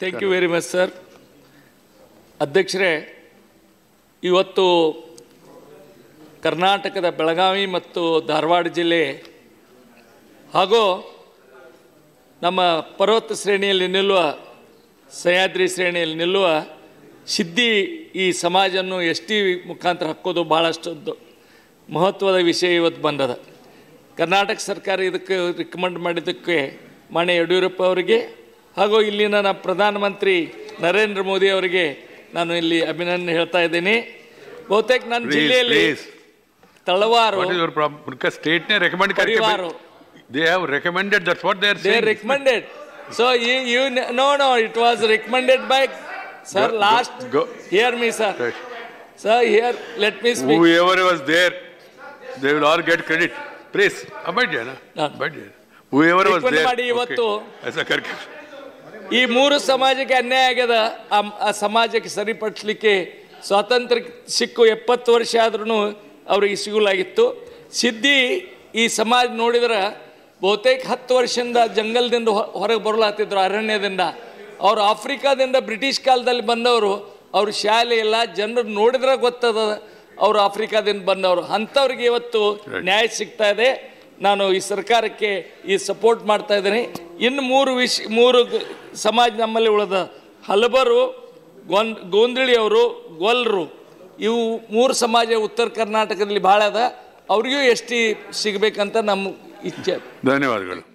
Thank you very much sir ಅಧ್ಯಕ್ಷರೇ ಇವತ್ತು ಕರ್ನಾಟಕದ ಬೆಳಗಾವಿ ಮತ್ತು ಧಾರವಾಡ ಜಿಲ್ಲೆ ಹಾಗೂ ನಮ್ಮ ಪರ್ವತ ಶ್ರೇಣಿಯಲ್ಲಿ ನಿಲ್ಲುವ ಸಹ್ಯಾದ್ರಿ ಶ್ರೇಣಿಯಲ್ಲಿ ನಿಲ್ಲುವ ಸಿದ್ಧಿ ಈ ಸಮಾಜವನ್ನು ಎಸ್ ಟಿ ಮುಖಾಂತರ ಹಾಕೋದು ಭಾಳಷ್ಟು ದೊ- ಮಹತ್ವದ ವಿಷಯ ಇವತ್ತು ಬಂದದ ಕರ್ನಾಟಕ ಸರ್ಕಾರ ಇದಕ್ಕೆ ರಿಕಮೆಂಡ್ ಮಾಡಿದ್ದಕ್ಕೆ ಮಾನ್ಯ ಯಡಿಯೂರಪ್ಪ ಅವರಿಗೆ ಹಾಗೂ ಇಲ್ಲಿನ ನಮ್ಮ ಪ್ರಧಾನಮಂತ್ರಿ ನರೇಂದ್ರ ಮೋದಿ ಅವರಿಗೆ ನಾನು ಇಲ್ಲಿ ಅಭಿನಂದನೆ ಹೇಳ್ತಾ ಇದ್ದೀನಿ ಬಹುತೇಕ ನನ್ನ Please, ಜಿಲ್ಲೆಯಲ್ಲಿ please. ತಳವಾರು What is your problem? उनका स्टेट ने recommend करके परिवारों। they have recommended that's what they are they saying. recommended so you you no no it was recommended by sir Go- go- last go- hear me sir Right. sir here let me speak Whoever was there, they will all get credit. Please, abide जाए ना, हाँ. abide जाए. Whoever was Recommend there, ಮಾಡಿ okay. ಇವತ್ತು ऐसा करके ಈ ಮೂರು ಸಮಾಜಕ್ಕೆ ಅನ್ಯಾಯ ಆಗ್ಯದ ಆ- ಆ ಸಮಾಜಕ್ಕೆ ಸರಿಪಡಿಸ್ಲಿಕ್ಕೆ ಸ್ವಾತಂತ್ರ್ಯ ಸಿಕ್ಕು ಎಪ್ಪತ್ತು ವರ್ಷ ಆದ್ರೂ ಅವ್ರಿಗೆ ಸಿಗಲಾಗಿತ್ತು ಸಿದ್ಧಿ ಈ ಸಮಾಜ ನೋಡಿದ್ರೆ ಬಹುತೇಕ ಹತ್ತು ವರ್ಷದಿಂದ ಜಂಗಲ್ದಿಂದ ಹೊ- ಹೊರಗೆ ಬರಲಾಗ್ತಿದ್ರು ಅರಣ್ಯದಿಂದ ಅವರು ಆಫ್ರಿಕಾದಿಂದ ಬ್ರಿಟಿಷ್ ಕಾಲದಲ್ಲಿ ಬಂದವರು ಅವ್ರ ಶಾಲೆ ಇಲ್ಲ ಜನರು ನೋಡಿದ್ರೆ ಗೊತ್ತದ ಅವರು ಆಫ್ರಿಕಾದಿಂದ ಬಂದವರು ಅಂಥವ್ರಿಗೆ ಇವತ್ತು ನ್ಯಾಯ ಸಿಗ್ತಾ ಇದೆ ನಾನು ಈ ಸರ್ಕಾರಕ್ಕೆ ಈ ಸಪೋರ್ಟ್ ಮಾಡ್ತಾ ಇದ್ದೀನಿ ಇನ್ನು ಮೂರು ವಿಷ ಮೂರು ಗ- ಸಮಾಜ ನಮ್ಮಲ್ಲಿ ಉಳಿದ ಹಲಬರು ಗೊಂದ್ ಗೋಂದಳಿಯವರು ಗೊಲ್ರು ಇವು ಮೂರು ಸಮಾಜ ಉತ್ತರ ಕರ್ನಾಟಕದಲ್ಲಿ ಭಾಳ ಅದ ಅವ್ರಿಗೂ ಎಷ್ಟು ಸಿಗಬೇಕಂತ ನಮ್ಮ ಇಚ್ಛೆ ಧನ್ಯವಾದಗಳು